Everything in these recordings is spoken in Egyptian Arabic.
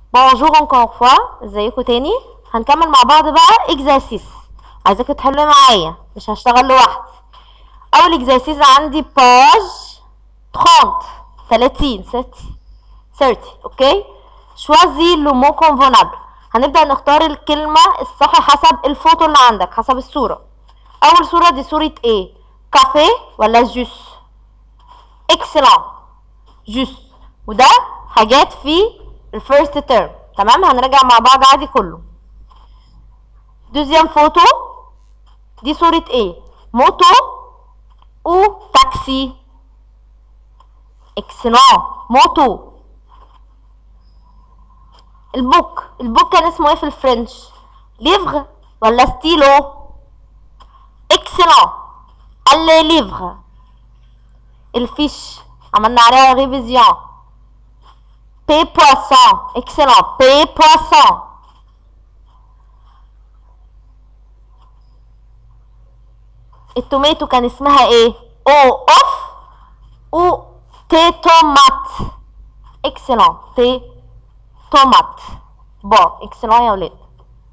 بونجور encore fois ازيكم تاني هنكمل مع بعض بقى اكزرسيس عايزاكم تحلوا معايا مش هشتغل لوحدي اول اكزرسيس عندي باج 30 30 30 30 اوكي شوازي لو مو كونفونابل هنبدأ نختار الكلمة الصح حسب الفوتو اللي عندك حسب الصورة أول صورة دي صورة ايه كافيه ولا جوس اكسلون جوس وده حاجات في الفيرست تيرم تمام هنراجع مع بعض عادي كله دوزيام فوتو دي صورة ايه موتو او تاكسي اكسلون موتو البوك البوك كان اسمه ايه في الفرنش ليفغ ولا ستيلو اكسلون اللي ليفغ الفيش عملنا عليها ريفيزيون بي بواسون اكسلون بي بواسون التوماتو كان اسمها ايه او اوف او تي تومات اكسلون تي تومات بون اكسلون يا ولاد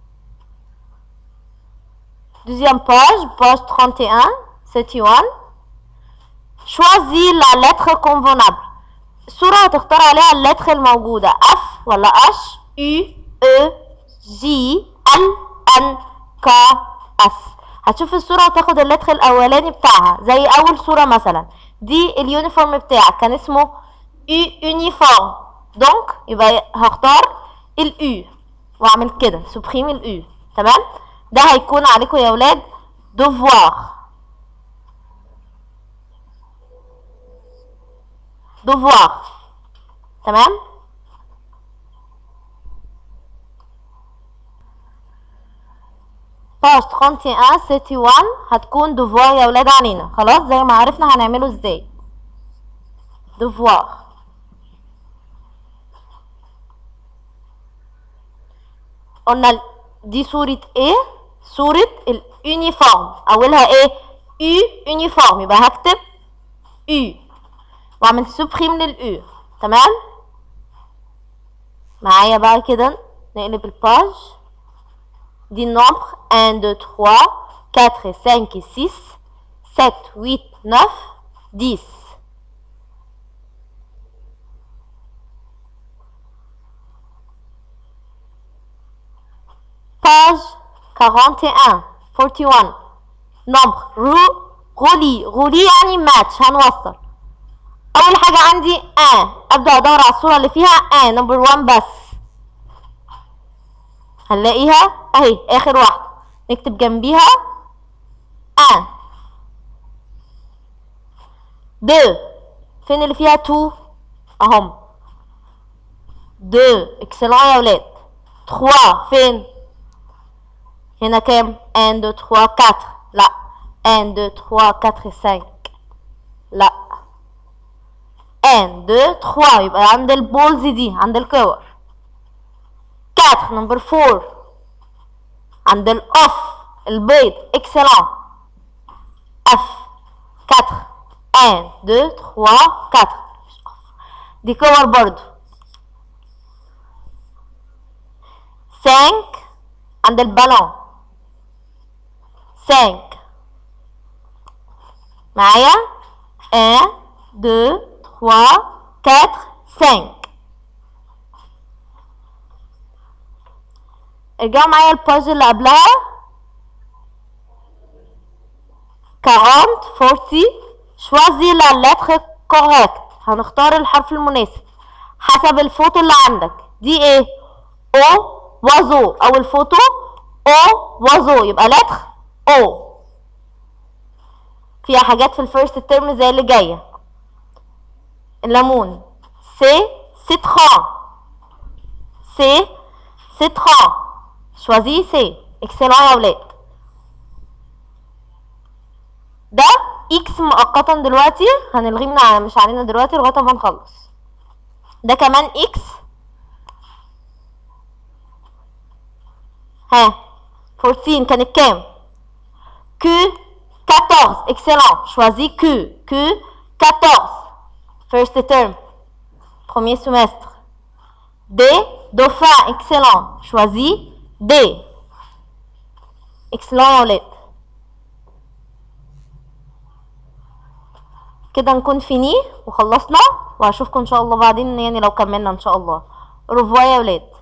Deuxième page, page 31, 71. Choisis la lettre convenable. الصورة هتختار عليها اللتر الموجودة F ولا H U E J L N K S هتشوف الصورة وتاخد اللتر الأولاني بتاعها زي أول صورة مثلا دي اليونيفورم بتاعك كان اسمه U يونيفورم دونك يبقى هختار ال U واعمل كده سبخيم ال U تمام ده هيكون عليكم يا ولاد devoir devoir تمام باج 31 61 هتكون devoir يا ولاد علينا خلاص زي ما عرفنا هنعمله ازاي devoir قلنا دي صورة ايه صورة اليونيفورم اولها ايه يو يونيفورم يبقى هكتب يو واعمل سوبريم لليو تمام معايا بقى كده نقلب الباج دي النمبر 1 2 3 4 5 6 7 8 9 10 page 41 41 نمبر رو غولي غولي يعني ماتش هنوصل اول حاجة عندي ان ابدأ ادور على الصورة اللي فيها ان نمبر 1 بس هنلاقيها اهي اخر واحدة نكتب جنبيها ان دو فين اللي فيها تو اهم دو اكسلون يا ولاد تخوا فين هنا كام 1 2 3 4 لا 1 2 3 4 5 لا 1 2 3 يبقى عند البولز دي عند الكور 4 نمبر 4 عند الاوف البيض اكسلون اف 4 1 2 3 4 دي كور برضو 5 عند البالون 5 معايا 1 2 3 4 5 ارجعوا معايا الباج اللي قبلها 40 40 شوازي لا لتر كوريكت هنختار الحرف المناسب حسب الفوتو اللي عندك دي ايه او وازو اول فوتو او وازو يبقى لتر او فيها حاجات في الفيرست ترم زي اللي جايه الليمون سي سيترون سي سيترون شوازي سي اكسلون يا ولاد ده اكس مؤقتا دلوقتي هنلغيه من على مش علينا دلوقتي لغايه ما نخلص ده كمان اكس ها 14 كانت كام كو 14 excellent choisis que que 14 first term premier semestre D dauphin excellent choisis D excellent يا ولاد كده نكون فيني وخلصنا وهشوفكم ان شاء الله بعدين يعني لو كملنا ان شاء الله رفوا يا ولاد